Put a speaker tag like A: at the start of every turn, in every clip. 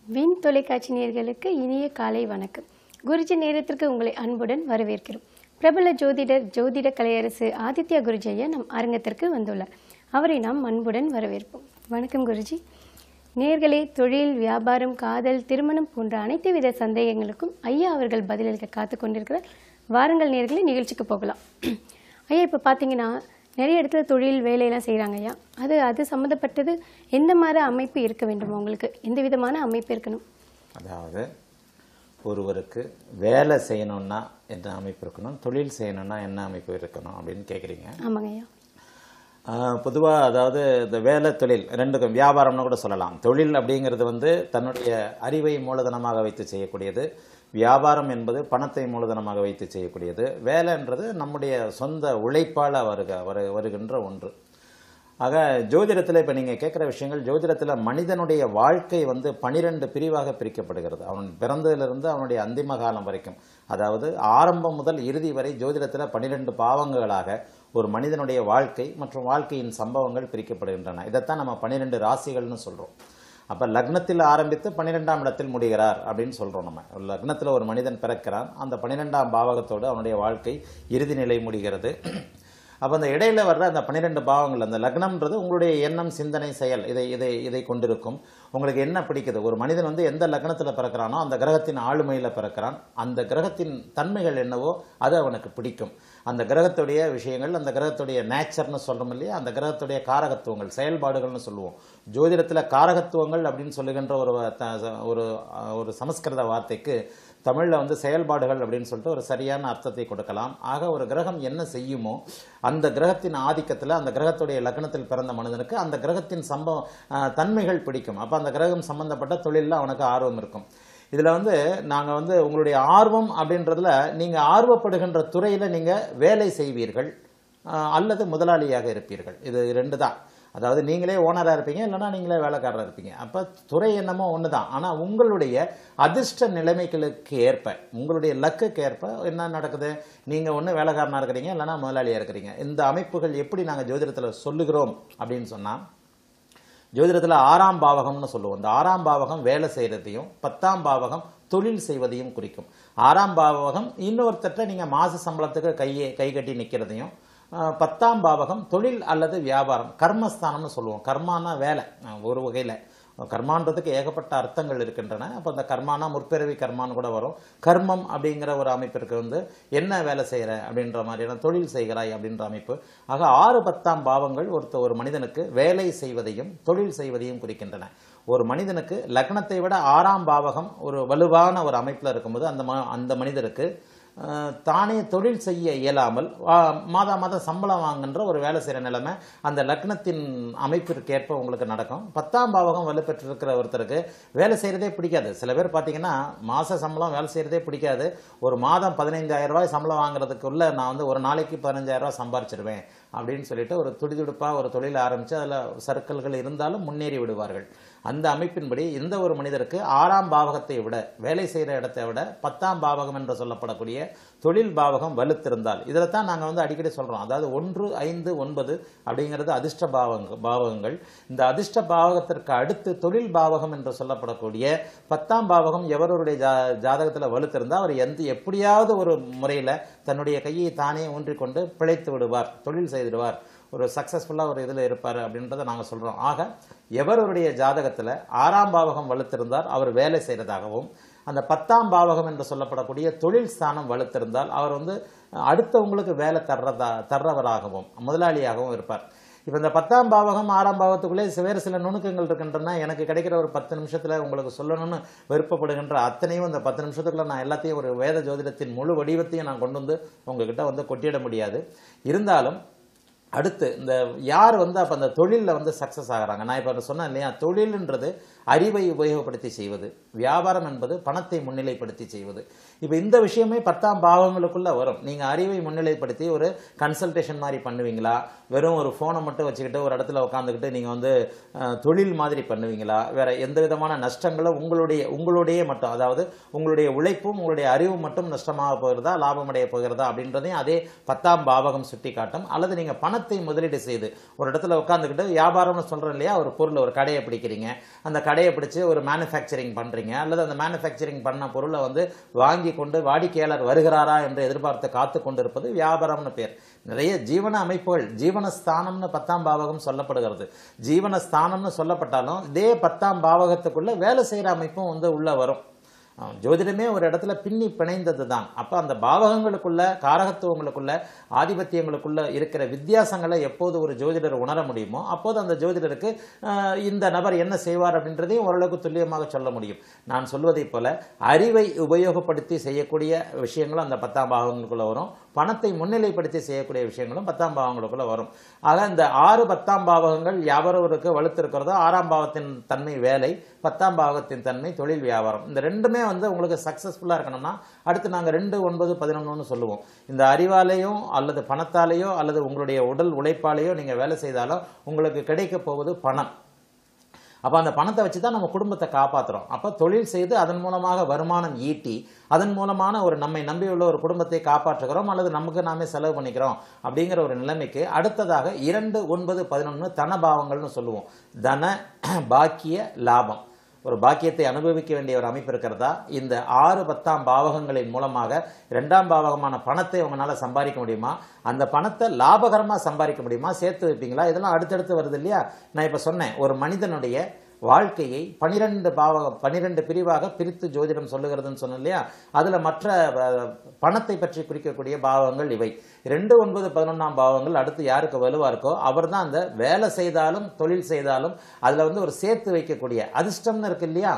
A: win தொலைக்காட்சி நேயர்களுக்கு இனிய காலை வணக்கம் குருஜி நேரத்திற்கு உங்களை அன்புடன் வரவேற்கிறோம் பிரபல ஜோதிடர் ஜோதிட கலையரசு ஆதித்யா குருஜி ஐயா நம் அரங்கத்திற்கு வந்துள்ளார் அவரை நாம் அன்புடன் வரவேற்போம் வணக்கம் குருஜி நேர்களே தொழில் வியாபாரம் காதல் திருமணம் போன்ற அனைத்து வித சந்தேகங்களுக்கும் ஐயா அவர்கள் பதிலளிக்க காத்து கொண்டிருக்கிறார் வாருங்கள் நேர்களே நிகழ்ச்சிக்கு போகலாம் ஐயா இப்போ பார்த்தீங்கன்னா நிறைய இடத்துல தொழில் வேலையெல்லாம் செய்கிறாங்க ஐயா அது அது சம்மந்தப்பட்டது எந்த மாதிரி அமைப்பு இருக்க வேண்டும் உங்களுக்கு எந்த விதமான அமைப்பு இருக்கணும்
B: அதாவது ஒருவருக்கு வேலை செய்யணும்னா என்ன அமைப்பு இருக்கணும் தொழில் செய்யணும்னா என்ன அமைப்பு இருக்கணும் அப்படின்னு கேட்குறீங்க
A: ஆமாங்க ஐயா
B: பொதுவாக அதாவது இந்த வேலை தொழில் ரெண்டுக்கும் வியாபாரம்னு கூட சொல்லலாம் தொழில் அப்படிங்கிறது வந்து தன்னுடைய அறிவை மூலதனமாக வைத்து செய்யக்கூடியது வியாபாரம் என்பது பணத்தை மூலதனமாக வைத்து செய்யக்கூடியது வேலைன்றது நம்முடைய சொந்த உழைப்பால் வருக வரு வருகின்ற ஒன்று ஆக ஜோதிடத்தில் இப்போ நீங்கள் கேட்குற விஷயங்கள் ஜோதிடத்தில் மனிதனுடைய வாழ்க்கை வந்து பனிரெண்டு பிரிவாக பிரிக்கப்படுகிறது அவன் பிறந்ததிலிருந்து அவனுடைய அந்திம காலம் வரைக்கும் அதாவது ஆரம்பம் முதல் இறுதி வரை ஜோதிடத்தில் பனிரெண்டு பாவங்களாக ஒரு மனிதனுடைய வாழ்க்கை மற்றும் வாழ்க்கையின் சம்பவங்கள் பிரிக்கப்படுகின்றன இதைத்தான் நம்ம பன்னிரெண்டு ராசிகள்னு சொல்கிறோம் அப்போ லக்னத்தில் ஆரம்பித்து பன்னிரெண்டாம் இடத்தில் முடிகிறார் அப்படின்னு சொல்கிறோம் நம்ம லக்னத்தில் ஒரு மனிதன் பிறக்கிறான் அந்த பன்னிரெண்டாம் பாவகத்தோடு அவனுடைய வாழ்க்கை இறுதி நிலை முடிகிறது அப்போ அந்த இடையில வர்ற அந்த பன்னிரெண்டு பாவங்கள் அந்த லக்னம்ன்றது உங்களுடைய எண்ணம் சிந்தனை செயல் இதை இதை இதை கொண்டிருக்கும் உங்களுக்கு என்ன பிடிக்குது ஒரு மனிதன் வந்து எந்த லக்னத்தில் பிறக்கிறானோ அந்த கிரகத்தின் ஆளுமையில் பிறக்கிறான் அந்த கிரகத்தின் தன்மைகள் என்னவோ அது அவனுக்கு பிடிக்கும் அந்த கிரகத்துடைய விஷயங்கள் அந்த கிரகத்துடைய நேச்சர்னு சொல்கிறோம் இல்லையா அந்த கிரகத்துடைய காரகத்துவங்கள் செயல்பாடுகள்னு சொல்லுவோம் ஜோதிடத்தில் காரகத்துவங்கள் அப்படின்னு சொல்லுகின்ற ஒரு த- ஒரு ஒரு சமஸ்கிருத வார்த்தைக்கு தமிழில் வந்து செயல்பாடுகள் அப்படின்னு சொல்லிட்டு ஒரு சரியான அர்த்தத்தை கொடுக்கலாம் ஆக ஒரு கிரகம் என்ன செய்யுமோ அந்த கிரகத்தின் ஆதிக்கத்தில் அந்த கிரகத்துடைய லக்னத்தில் பிறந்த மனிதனுக்கு அந்த கிரகத்தின் சம்பவம் அஹ், தன்மைகள் பிடிக்கும் அப்போ அந்த கிரகம் சம்பந்தப்பட்ட தொழிலில் அவனுக்கு ஆர்வம் இருக்கும் இதில் வந்து நாங்கள் வந்து உங்களுடைய ஆர்வம் அப்படின்றதுல நீங்கள் ஆர்வப்படுகின்ற துறையில் நீங்கள் வேலை செய்வீர்கள் அஹ், அல்லது முதலாளியாக இருப்பீர்கள் இது ரெண்டு தான் அதாவது நீங்களே ஓனராக இருப்பீங்க இல்லைன்னா நீங்களே வேலைக்காரராக இருப்பீங்க அப்போ துறை என்னமோ ஒன்று தான் ஆனால் உங்களுடைய அதிர்ஷ்ட நிலைமைகளுக்கு ஏற்ப உங்களுடைய லக்குக்கு ஏற்ப என்ன நடக்குது நீங்கள் ஒன்று வேலைக்காரனாக இருக்கிறீங்க இல்லைன்னா முதலாளியாக இருக்கிறீங்க இந்த அமைப்புகள் எப்படி நாங்கள் ஜோதிடத்தில் சொல்லுகிறோம் அப்படின்னு சொன்னால் ஜோதிடத்தில் ஆறாம் பாவகம்னு சொல்லுவோம் இந்த ஆறாம் பாவகம் வேலை செய்கிறதையும் பத்தாம் பாவகம் தொழில் செய்வதையும் குறிக்கும் ஆறாம் பாவகம் இன்னொருத்தட்ட நீங்கள் மாச சம்பளத்துக்கு கையை கை கட்டி நிற்கிறதையும் அஹ், பத்தாம் பாவகம் தொழில் அல்லது வியாபாரம் கர்மஸ்தானம்னு சொல்லுவோம் கர்மானா வேலை அஹ், ஒரு வகையில் கர்மான்றதுக்கு ஏகப்பட்ட அர்த்தங்கள் இருக்கின்றன அப்போ அந்த கர்மானா முற்பிறவி கர்மான்னு கூட வரும் கர்மம் அப்படிங்கிற ஒரு அமைப்பிற்கு வந்து என்ன வேலை செய்கிற அப்படின்ற மாதிரியான தொழில் செய்கிறாய் அப்படின்ற அமைப்பு ஆக ஆறு பத்தாம் பாவங்கள் ஒருத்த ஒரு மனிதனுக்கு வேலை செய்வதையும் தொழில் செய்வதையும் குறிக்கின்றன ஒரு மனிதனுக்கு லக்னத்தை விட ஆறாம் பாவகம் ஒரு வலுவான ஒரு அமைப்பில் இருக்கும்போது அந்த ம- அந்த மனிதருக்கு அஹ், தானே தொழில் செய்ய இயலாமல் வா- மாதா மாதம் சம்பளம் வாங்குன்ற ஒரு வேலை செய்கிற நிலைமை அந்த லக்னத்தின் அமைப்பிற்கு ஏற்ப உங்களுக்கு நடக்கும் பத்தாம் பாவகம் வலுப்பெற்றிருக்கிற ஒருத்தருக்கு வேலை செய்கிறதே பிடிக்காது சில பேர் பார்த்தீங்கன்னா மாத சம்பளம் வேலை செய்கிறதே பிடிக்காது ஒரு மாதம் பதினைந்தாயிரம் ரூபாய் சம்பளம் வாங்குறதுக்குள்ள நான் வந்து ஒரு நாளைக்கு பதினஞ்சாயிரம் ரூபாய் சம்பாரிச்சிடுவேன் அப்படின்னு சொல்லிட்டு ஒரு துடிதுடிப்பாக ஒரு தொழில் ஆரம்பித்து அதில் சர்க்கிள்கள் இருந்தாலும் முன்னேறி விடுவார்கள் அந்த அமைப்பின்படி இந்த ஒரு மனிதருக்கு ஆறாம் பாவகத்தை விட வேலை செய்கிற இடத்தை விட பத்தாம் பாவகம் என்று சொல்லப்படக்கூடிய தொழில் பாவகம் வலுத்திருந்தால் இதில் தான் நாங்கள் வந்து அடிக்கடி சொல்கிறோம் அதாவது ஒன்று ஐந்து ஒன்பது அப்படிங்கிறது அதிர்ஷ்ட பாவங்க பாவகங்கள் இந்த அதிர்ஷ்ட பாவகத்திற்கு அடுத்து தொழில் பாவகம் என்று சொல்லப்படக்கூடிய பத்தாம் பாவகம் எவருடைய ஜா ஜாதகத்தில் வலுத்திருந்தால் அவர் எந்த எப்படியாவது ஒரு முறையில் தன்னுடைய கையை தானே ஊன்றிக்கொண்டு பிழைத்து விடுவார் தொழில் செய்திடுவார் ஒரு சக்ஸஸ்ஃபுல்லாக ஒரு இதில் இருப்பார் அப்படின்றத நாங்கள் சொல்கிறோம் ஆக எவருடைய ஜாதகத்தில் ஆறாம் பாவகம் வலுத்திருந்தால் அவர் வேலை செய்கிறதாகவும் அந்த பத்தாம் பாவகம் என்று சொல்லப்படக்கூடிய தொழில் ஸ்தானம் வலுத்திருந்தால் அவர் வந்து அடுத்தவங்களுக்கு வேலை தர்றதா தர்றவராகவும் முதலாளியாகவும் இருப்பார் இப்போ இந்த பத்தாம் பாவகம் ஆறாம் பாவத்துக்குள்ளே வேறு சில நுணுக்கங்கள் இருக்கின்றன எனக்கு கிடைக்கிற ஒரு பத்து நிமிஷத்தில் உங்களுக்கு சொல்லணும்னு விருப்பப்படுகின்ற அத்தனையும் இந்த பத்து நிமிஷத்துக்குள்ள நான் எல்லாத்தையும் ஒரு வேத ஜோதிடத்தின் முழு வடிவத்தையும் நான் கொண்டு வந்து உங்ககிட்ட வந்து கொட்டிட முடியாது இருந்தாலும் அடுத்து இந்த யார் வந்து அப்போ அந்த தொழிலில் வந்து சக்ஸஸ் ஆகுறாங்க நான் இப்போ சொன்னேன் இல்லையா தொழில்ன்றது அறிவை உபயோகப்படுத்தி செய்வது வியாபாரம் என்பது பணத்தை முன்னிலைப்படுத்தி செய்வது இப்போ இந்த விஷயமே பத்தாம் பாவங்களுக்குள்ள வரும் நீங்கள் அறிவை முன்னிலைப்படுத்தி ஒரு கன்சல்டேஷன் மாதிரி பண்ணுவீங்களா வெறும் ஒரு ஃபோனை மட்டும் வச்சுக்கிட்டு ஒரு இடத்துல உட்காந்துக்கிட்டு நீங்கள் வந்து அஹ், தொழில் மாதிரி பண்ணுவீங்களா வேற எந்த விதமான நஷ்டங்களும் உங்களுடைய உங்களுடைய மட்டும் அதாவது உங்களுடைய உழைப்பும் உங்களுடைய அறிவும் மட்டும் நஷ்டமாக போகிறதா லாபம் அடைய போகிறதா அப்படின்றதையும் அதே பத்தாம் பாவகம் சுட்டி காட்டும் அல்லது நீங்கள் பணத்தை முதலீடு செய்து ஒரு இடத்துல உட்காந்துக்கிட்டு வியாபாரம்னு சொல்கிறோம் இல்லையா ஒரு பொருள் ஒரு கடையை பிடிக்கிறீங்க அந்த கடை கடையை பிடிச்சு ஒரு மேனுஃபேக்சரிங் பண்றீங்க அல்லது அந்த மேனுஃபேக்சரிங் பண்ண பொருளை வந்து வாங்கி கொண்டு வாடிக்கையாளர் வருகிறாரா என்று எதிர்பார்த்து காத்து கொண்டிருப்பது வியாபாரம்னு பேர் நிறைய ஜீவன அமைப்புகள் ஜீவனஸ்தானம்னு பத்தாம் பாவகம் சொல்லப்படுகிறது ஜீவனஸ்தானம்னு சொல்லப்பட்டாலும் இதே பத்தாம் பாவகத்துக்குள்ள வேலை செய்யற அமைப்பும் வந்து உள்ள வரும் ஆஹ் ஜோதிடமே ஒரு இடத்துல பின்னி பிணைந்தது தான் அப்போ அந்த பாவகங்களுக்குள்ள காரகத்துவங்களுக்குள்ள ஆதிபத்தியங்களுக்குள்ள இருக்கிற வித்தியாசங்களை எப்போது ஒரு ஜோதிடர் உணர முடியுமோ அப்போது அந்த ஜோதிடருக்கு ஆஹ் இந்த நபர் என்ன செய்வார் அப்படின்றதையும் ஓரளவுக்கு துல்லியமாக சொல்ல முடியும் நான் சொல்வதைப் போல அறிவை உபயோகப்படுத்தி செய்யக்கூடிய விஷயங்களும் அந்த பத்தாம் பாவங்களுக்குள்ள வரும் பணத்தை முன்னிலைப்படுத்தி செய்யக்கூடிய விஷயங்களும் பத்தாம் பாவங்களுக்குள்ள வரும் ஆக இந்த ஆறு பத்தாம் பாவகங்கள் யாவரவருக்கு வலுத்திருக்கிறதோ ஆறாம் பாவத்தின் தன்மை வேலை பத்தாம் பாவகத்தின் தன்மை தொழில் வியாபாரம் இந்த ரெண்டுமே வந்து உங்களுக்கு சக்ஸஸ்ஃபுல்லாக இருக்கணும்னா அடுத்து நாங்கள் ரெண்டு ஒன்பது பதினொன்றுன்னு சொல்லுவோம் இந்த அறிவாலேயும் அல்லது பணத்தாலேயோ அல்லது உங்களுடைய உடல் உழைப்பாலேயோ நீங்கள் வேலை செய்தாலும் உங்களுக்கு கிடைக்க போவது பணம் அப்போ அந்த பணத்தை வச்சு தான் நம்ம குடும்பத்தை காப்பாற்றுறோம் அப்போ தொழில் செய்து அதன் மூலமாக வருமானம் ஈட்டி அதன் மூலமான ஒரு நம்மை நம்பியுள்ள ஒரு குடும்பத்தை காப்பாற்றுகிறோம் அல்லது நமக்கு நாமே செலவு பண்ணிக்கிறோம் அப்படிங்கிற ஒரு நிலைமைக்கு அடுத்ததாக இரண்டு ஒன்பது பதினொன்று தனபாவங்கள்னு சொல்லுவோம் தன பாக்கிய லாபம் ஒரு பாக்கியத்தை அனுபவிக்க வேண்டிய ஒரு அமைப்பு இருக்கிறதா இந்த ஆறு பத்தாம் பாவகங்களின் மூலமாக இரண்டாம் பாவகமான பணத்தை உங்களால் சம்பாதிக்க முடியுமா அந்த பணத்தை லாபகரமாக சம்பாதிக்க முடியுமா சேர்த்து வைப்பீங்களா இதெல்லாம் அடுத்தடுத்து வருது இல்லையா நான் இப்போ சொன்னேன் ஒரு மனிதனுடைய வாழ்க்கையை பனிரெண்டு பாவ பனிரெண்டு பிரிவாக பிரித்து ஜோதிடம் சொல்லுகிறதுன்னு சொன்னேன் இல்லையா அதில் மற்ற அஹ், பணத்தை பற்றி குறிக்கக்கூடிய பாவங்கள் இவை ரெண்டு ஒன்பது பதினொன்றாம் பாவங்கள் அடுத்து யாருக்கு வலுவா இருக்கோ அவர் தான் அந்த வேலை செய்தாலும் தொழில் செய்தாலும் அதில் வந்து ஒரு சேர்த்து வைக்கக்கூடிய அதிர்ஷ்டம்னு இருக்கு இல்லையா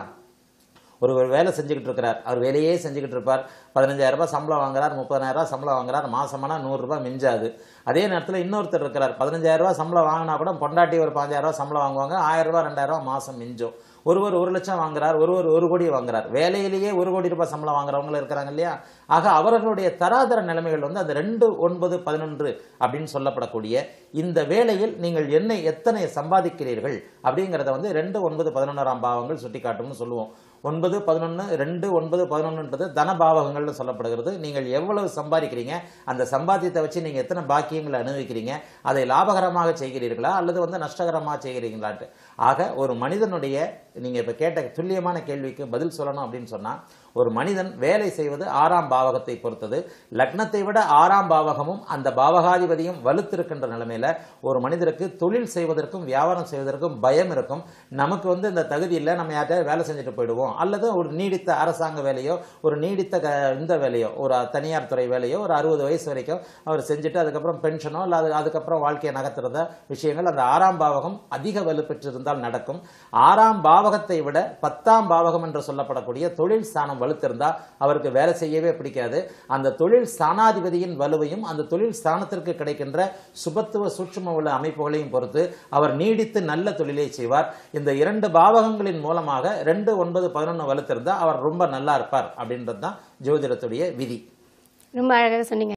B: ஒரு ஒரு வேலை செஞ்சுக்கிட்டு இருக்கிறார் அவர் வேலையே செஞ்சுக்கிட்டு இருப்பார் பதினஞ்சாயிரம் ரூபாய் சம்பளம் வாங்குறார் முப்பதாயிரம் ரூபாய் சம்பளம் வாங்குறார் மாசமானா நூறு ரூபாய் மிஞ்சாது அதே நேரத்தில் இன்னொருத்தர் இருக்கிறார் பதினஞ்சாயிரம் ரூபாய் சம்பளம் வாங்கினா கூட பொண்டாட்டி ஒரு பாஞ்சாயிரம் ரூபாய் சம்பளம் வாங்குவாங்க ஆயிரம் ரூபாய் ரெண்டாயிரம் ரூபாய் மாசம் மிஞ்சும் ஒருவர் ஒரு லட்சம் வாங்குறார் ஒருவர் ஒரு கோடி வாங்குறார் வேலையிலேயே ஒரு கோடி ரூபாய் சம்பளம் வாங்குறவங்களும் இருக்கிறாங்க இல்லையா ஆக அவர்களுடைய தராதர நிலைமைகள் வந்து அந்த ரெண்டு ஒன்பது பதினொன்று அப்படின்னு சொல்லப்படக்கூடிய இந்த வேலையில் நீங்கள் என்ன எத்தனை சம்பாதிக்கிறீர்கள் அப்படிங்கிறத வந்து ரெண்டு ஒன்பது பதினொன்றாம் பாவங்கள் சுட்டிக்காட்டும்னு சொல்லுவோம் ஒன்பது பதினொன்று ரெண்டு ஒன்பது பதினொன்றுன்றது தனபாவகங்கள்னு சொல்லப்படுகிறது நீங்கள் எவ்வளவு சம்பாதிக்கிறீங்க அந்த சம்பாத்தியத்தை வச்சு நீங்கள் எத்தனை பாக்கியங்களை அனுபவிக்கிறீங்க அதை லாபகரமாக செய்கிறீர்களா அல்லது வந்து நஷ்டகரமாக செய்கிறீங்களான்ட்டு ஆக ஒரு மனிதனுடைய நீங்கள் இப்போ கேட்ட துல்லியமான கேள்விக்கு பதில் சொல்லணும் அப்படின்னு சொன்னால் ஒரு மனிதன் வேலை செய்வது ஆறாம் பாவகத்தை பொறுத்தது லக்னத்தை விட ஆறாம் பாவகமும் அந்த பாவகாதிபதியும் வலுத்திருக்கின்ற நிலைமையில ஒரு மனிதருக்கு தொழில் செய்வதற்கும் வியாபாரம் செய்வதற்கும் பயம் இருக்கும் நமக்கு வந்து இந்த தகுதி இல்லை நம்ம யார்கிட்ட வேலை செஞ்சுட்டு போயிடுவோம் அல்லது ஒரு நீடித்த அரசாங்க வேலையோ ஒரு நீடித்த க- இந்த வேலையோ ஒரு தனியார் துறை வேலையோ ஒரு அறுபது வயசு வரைக்கும் அவர் செஞ்சுட்டு அதுக்கப்புறம் பென்ஷனோ இல்லை அது அதுக்கப்புறம் வாழ்க்கையை நகர்த்துறத விஷயங்கள் அந்த ஆறாம் பாவகம் அதிக வலுப்பெற்றிருந்தால் நடக்கும் ஆறாம் பாவகத்தை விட பத்தாம் பாவகம் என்று சொல்லப்படக்கூடிய தொழில் ஸ்தானம் வலுத்திருந்தா அவருக்கு வேலை செய்யவே பிடிக்காது அந்த தொழில் ஸ்தானாதிபதியின் வலுவையும் அந்த தொழில் ஸ்தானத்திற்கு கிடைக்கின்ற சுபத்துவ சூட்சும உள்ள அமைப்புகளையும் பொறுத்து அவர் நீடித்து நல்ல தொழிலை செய்வார் இந்த இரண்டு பாவகங்களின் மூலமாக ரெண்டு ஒன்பது பதினொன்று வலுத்திருந்தா அவர் ரொம்ப நல்லா இருப்பார் அப்படின்றது தான் ஜோதிடத்துடைய விதி
A: ரொம்ப அழகாக சொன்னீங்க